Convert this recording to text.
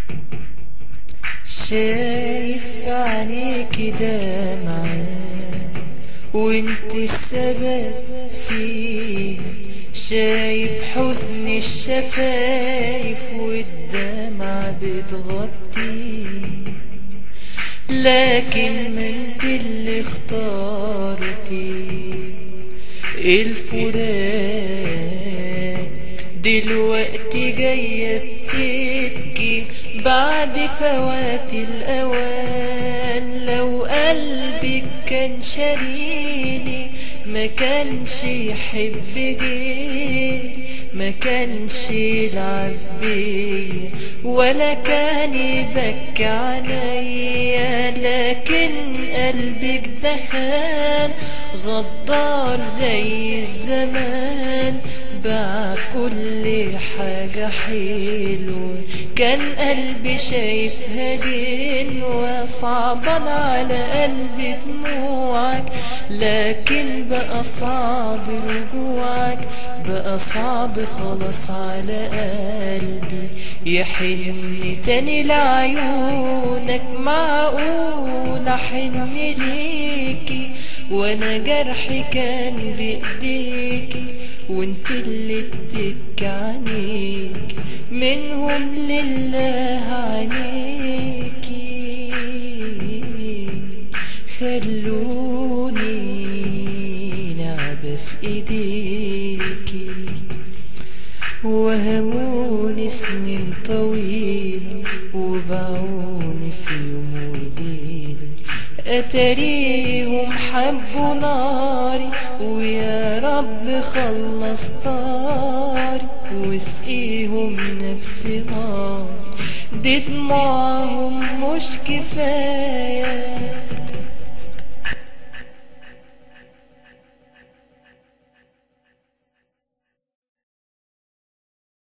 شايف عينيك دمعة وانت السبب فيها شايف حزن الشفايف والدمع بتغطي لكن ما انت اللي اختارتي الفراق دلوقتي جاية بتبكي بعد فوات الأوان لو قلبك كان شاريني ما كانش يحب غيري ما كانش يلعب بيا ولا كان يبكي عليا لكن قلبك دخل غدار زي الزمان باع كل حاجة حلوة كان قلبي شايفها جنوة صعبا على قلبي دموعك لكن بقى صعب رجوعك بقى صعب خلاص على قلبي يحن تاني لعيونك معقول احن ليكي وانا جرحي كان بايديكي وانت اللي بتبكي عنيك منهم لله عنيكي خلوني لعبة في ايديكي وهموني سنين طويلة وباعوني في يوم وليلة أتريهم حبوا ناري ويا رب خلص طاري واسقيهم نفسي نار دي دموعهم مش كفاية